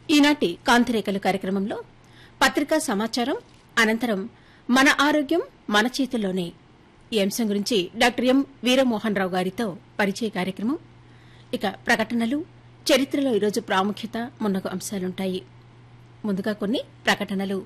ఈనాటి కాంతిరేఖలు కార్యక్రమంలో పత్రికా సమాచారం అనంతరం మన ఆరోగ్యం మన చేతుల్లోనే ఈ అంశం గురించి డాక్టర్ ఎం వీరమోహన్ రావు గారితో పరిచయ కార్యక్రమం ఇక ప్రకటనలు చరిత్రలో ఈరోజు ప్రాముఖ్యత మున్నగు అంశాలుంటాయి ముందుగా కొన్ని ప్రకటనలు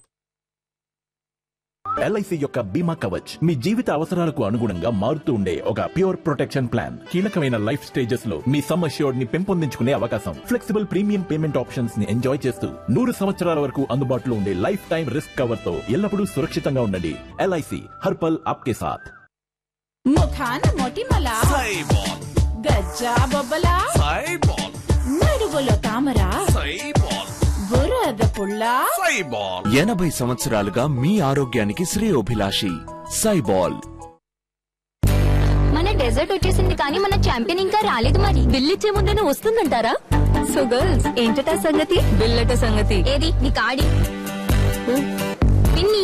ఎల్ఐసి యొక్క బీమా కవచ్ మీ జీవిత అవసరాలకు అనుగుణంగా మారుతూ ఉండే ఒక ప్యూర్ ప్రొటెక్షన్ ప్లాన్ కీలకమైన లైఫ్ స్టేజెస్ లో మీ సమ్ అష్యూర్డ్ ని పెంపొందించుకునే అవకాశం ఫ్లెక్సిబుల్ ప్రీమియం పేమెంట్ ఆప్షన్స్ ని ఎంజాయ్ చేస్తూ నూరు సంవత్సరాల వరకు అందుబాటులో ఉండే లైఫ్ టైం రిస్క్ కవర్ తో ఎల్లప్పుడూ సురక్షితంగా ఉండండి ఎల్ఐసి హర్పల్ ఆప్కే సాథ్ ముఖాన మొటిమల సైబాల్ గజ్జా బొబ్బల సైబాల్ నడుగులో తామర సైబాల్ బురద పుల్ల సైబాల్ ఎనభై సంవత్సరాలుగా మీ ఆరోగ్యానికి శ్రేయోభిలాషి సైబాల్ మన డెజర్ట్ వచ్చేసింది కానీ మన ఛాంపియన్ ఇంకా రాలేదు మరి బిల్ ఇచ్చే ముందే వస్తుందంటారా సో గర్ల్స్ ఏంటట సంగతి బిల్లట సంగతి ఏది నీ కాడి పిన్ని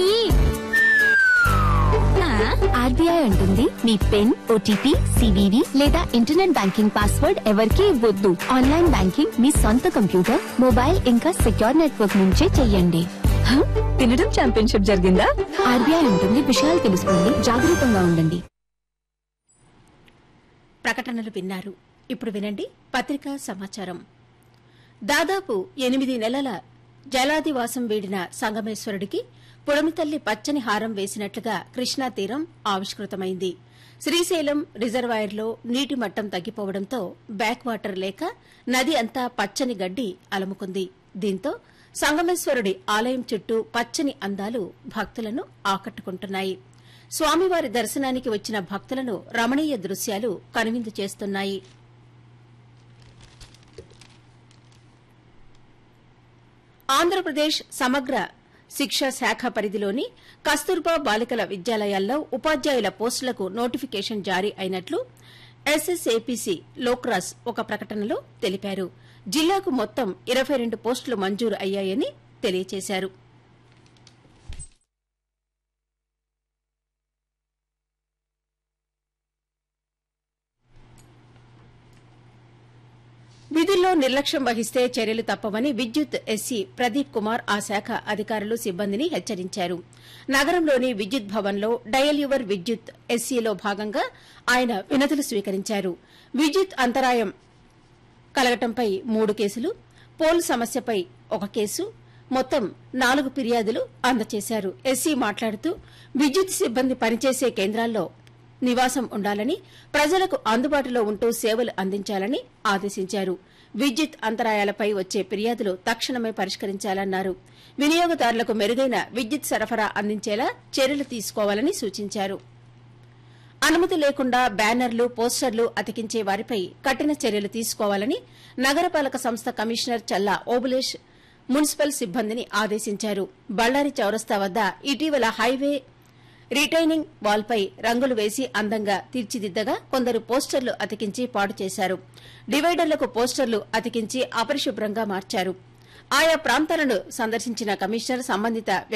ఆర్బీఐ అంటుంది మీ పిన్ ఓటీపీ సివివి లేదా ఇంటర్నెట్ బ్యాంకింగ్ పాస్వర్డ్ ఎవరికీ ఇవ్వద్దు ఆన్లైన్ బ్యాంకింగ్ మీ సొంత కంప్యూటర్ మొబైల్ ఇంకా సెక్యూర్ నెట్వర్క్ నుంచే చెయ్యండి హ? తినడం ఛాంపియన్షిప్ జరిగిందా ఆర్బీఐ ఉంటుంది విషయాలు తెలుసుకోండి జాగ్రత్తగా ఉండండి ప్రకటనలు విన్నారు ఇప్పుడు వినండి పత్రికా సమాచారం దాదాపు ఎనిమిది నెలల జలాదివాసం వీడిన సంగమేశ్వరుడికి పుడమితల్లి పచ్చని హారం వేసినట్లుగా కృష్ణా తీరం ఆవిష్కృతమైంది శ్రీశైలం రిజర్వాయర్లో నీటి మట్టం తగ్గిపోవడంతో బ్యాక్ వాటర్ లేక నది అంతా పచ్చని గడ్డి అలముకుంది దీంతో సంగమేశ్వరుడి ఆలయం చుట్టూ పచ్చని అందాలు భక్తులను ఆకట్టుకుంటున్నాయి స్వామివారి దర్శనానికి వచ్చిన భక్తులను రమణీయ దృశ్యాలు కనువిందు చేస్తున్నాయి ఆంధ్రప్రదేశ్ సమగ్ర శిక్షా శాఖ పరిధిలోని కస్తూర్బా బాలికల విద్యాలయాల్లో ఉపాధ్యాయుల పోస్టులకు నోటిఫికేషన్ జారీ అయినట్లు ఎస్ఎస్ఏపీసీ లోక్రాస్ ఒక ప్రకటనలో తెలిపారు జిల్లాకు మొత్తం ఇరవై రెండు పోస్టులు మంజూరు అయ్యాయని తెలియజేశారు విధుల్లో నిర్లక్ష్యం వహిస్తే చర్యలు తప్పవని విద్యుత్ ఎస్సీ ప్రదీప్ కుమార్ ఆ శాఖ అధికారులు సిబ్బందిని హెచ్చరించారు నగరంలోని విద్యుత్ భవన్లో డయల్ యువర్ విద్యుత్ ఎస్సీలో భాగంగా ఆయన వినతులు స్వీకరించారు విద్యుత్ అంతరాయం కలగటంపై మూడు కేసులు పోల్ సమస్యపై ఒక కేసు మొత్తం నాలుగు ఫిర్యాదులు అందజేశారు ఎస్సీ మాట్లాడుతూ విద్యుత్ సిబ్బంది పనిచేసే కేంద్రాల్లో నివాసం ఉండాలని ప్రజలకు అందుబాటులో ఉంటూ సేవలు అందించాలని ఆదేశించారు విద్యుత్ అంతరాయాలపై వచ్చే ఫిర్యాదులు తక్షణమే పరిష్కరించాలన్నారు వినియోగదారులకు మెరుగైన విద్యుత్ సరఫరా అందించేలా చర్యలు తీసుకోవాలని సూచించారు అనుమతి లేకుండా బ్యానర్లు పోస్టర్లు అతికించే వారిపై కఠిన చర్యలు తీసుకోవాలని నగరపాలక సంస్థ కమిషనర్ చల్లా ఓబులేష్ మున్సిపల్ సిబ్బందిని ఆదేశించారు బళ్లారి చౌరస్తా వద్ద ఇటీవల హైవే రిటైనింగ్ వాల్పై రంగులు వేసి అందంగా తీర్చిదిద్దగా కొందరు పోస్టర్లు అతికించి పాడు చేశారు డివైడర్లకు పోస్టర్లు అతికించి అపరిశుభ్రంగా మార్చారు ఆయా ప్రాంతాలను సందర్శించిన కమిషనర్ సంబంధిత